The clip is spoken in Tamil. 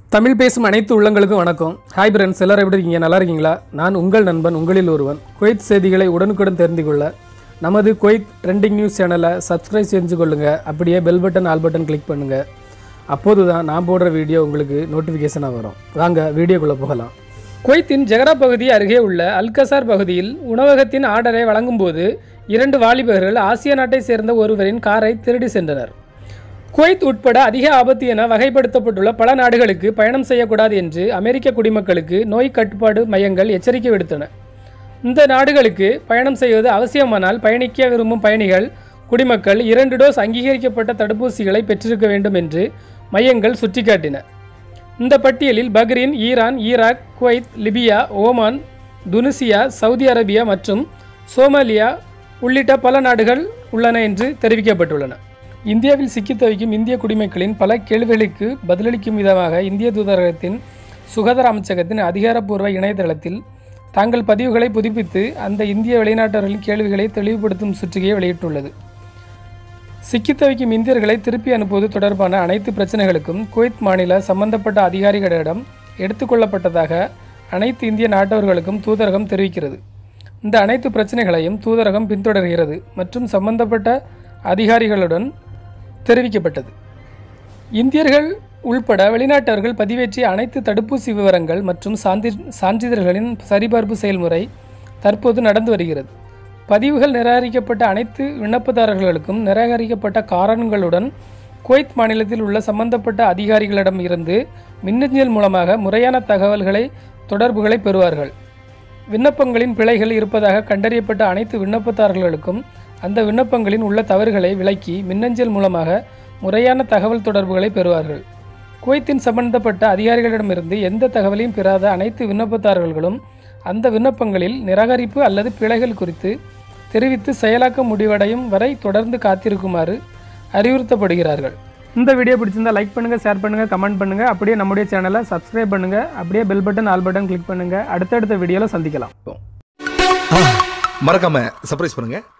தமிழ் பேசும் அனைத்து உள்ளங்களுக்கும் வணக்கம் ஹாய் ஃப்ரெண்ட்ஸ் எல்லாரும் எப்படி இருக்கீங்க நல்லா இருக்கீங்களா நான் உங்கள் நண்பன் உங்களில் ஒருவன் குவைத் செய்திகளை உடனுக்குடன் தெரிந்து கொள்ள நமது குவைத் ட்ரெண்டிங் நியூஸ் சேனலை சப்ஸ்கிரைப் செஞ்சு கொள்ளுங்க அப்படியே bell button all button click பண்ணுங்க அப்போது தான் நான் போடுற வீடியோ உங்களுக்கு நோட்டிஃபிகேஷனாக வரும் வாங்க வீடியோக்குள்ளே போகலாம் குவைத்தின் ஜெகரா பகுதி அருகே உள்ள அல்கசார் பகுதியில் உணவகத்தின் ஆர்டரை வழங்கும்போது இரண்டு வாலிபர்கள் ஆசிய நாட்டை சேர்ந்த ஒருவரின் காரை திருடி சென்றனர் குவைத் உட்பட அதிக ஆபத்து என வகைப்படுத்தப்பட்டுள்ள பல நாடுகளுக்கு பயணம் செய்யக்கூடாது என்று அமெரிக்க குடிமக்களுக்கு நோய் கட்டுப்பாடு மையங்கள் எச்சரிக்கை விடுத்தன இந்த நாடுகளுக்கு பயணம் செய்வது அவசியமானால் பயணிக்க விரும்பும் பயணிகள் குடிமக்கள் இரண்டு டோஸ் அங்கீகரிக்கப்பட்ட தடுப்பூசிகளை பெற்றிருக்க வேண்டும் என்று மையங்கள் சுட்டிக்காட்டின இந்த பட்டியலில் Bahrain Iran Iraq Kuwait Libya Oman Tunisia Saudi Arabia மற்றும் சோமாலியா உள்ளிட்ட பல நாடுகள் உள்ளன என்று தெரிவிக்கப்பட்டுள்ளன இந்தியாவில் சிக்கித் தவிக்கும் இந்திய குடிமக்களின் பல கேள்விகளுக்கு பதிலளிக்கும் விதமாக இந்திய தூதரகத்தின் சுகாதார அமைச்சகத்தின் அதிகாரப்பூர்வ இணையதளத்தில் தாங்கள் பதிவுகளை புதுப்பித்து அந்த இந்திய வெளிநாட்டவர்களின் கேள்விகளை தெளிவுபடுத்தும் சுற்றிகையை வெளியிட்டுள்ளது சிக்கித் தவிக்கும் இந்தியர்களை திருப்பி அனுப்புவது தொடர்பான அனைத்து பிரச்சனைகளுக்கும் குவைத் மாநில சம்பந்தப்பட்ட அதிகாரிகளிடம் எடுத்துக்கொள்ளப்பட்டதாக அனைத்து இந்திய நாட்டவர்களுக்கும் தூதரகம் தெரிவிக்கிறது இந்த அனைத்து பிரச்சனைகளையும் தூதரகம் பின்தொடர்கிறது மற்றும் சம்பந்தப்பட்ட அதிகாரிகளுடன் தெரிவிக்கப்பட்டது இந்தியர்கள் உள்பட வெளிநாட்டவர்கள் பதிவேற்றிய அனைத்து தடுப்பூசி விவரங்கள் மற்றும் சான்றி சான்றிதழ்களின் சரிபார்ப்பு செயல்முறை தற்போது நடந்து வருகிறது பதிவுகள் நிராகரிக்கப்பட்ட அனைத்து விண்ணப்பதாரர்களுக்கும் நிராகரிக்கப்பட்ட காரணங்களுடன் குவைத் மாநிலத்தில் உள்ள சம்பந்தப்பட்ட அதிகாரிகளிடம் இருந்து மின்னஞ்சல் மூலமாக முறையான தகவல்களை தொடர்புகளை பெறுவார்கள் விண்ணப்பங்களின் பிழைகள் இருப்பதாக கண்டறியப்பட்ட அனைத்து விண்ணப்பதாரர்களுக்கும் அந்த விண்ணப்பங்களின் உள்ள தவறுகளை விளக்கி மின்னஞ்சல் மூலமாக முறையான தகவல் தொடர்புகளை பெறுவார்கள் குவைத்தின் சம்பந்தப்பட்ட அதிகாரிகளிடமிருந்து எந்த தகவலையும் பெறாத அனைத்து விண்ணப்பதாரர்களும் அந்த விண்ணப்பங்களில் நிராகரிப்பு அல்லது பிழைகள் குறித்து தெரிவித்து செயலாக்கம் முடிவடையும் வரை தொடர்ந்து காத்திருக்குமாறு அறிவுறுத்தப்படுகிறார்கள் இந்த வீடியோ பிடிச்சிருந்தா லைக் பண்ணுங்கள் ஷேர் பண்ணுங்கள் கமெண்ட் பண்ணுங்கள் அப்படியே நம்முடைய சேனலை சப்ஸ்கிரைப் பண்ணுங்கள் அப்படியே bell button all button click பண்ணுங்கள் அடுத்தடுத்த வீடியோவில் சந்திக்கலாம் மறக்காம சர்ப்ரைஸ் பண்ணுங்க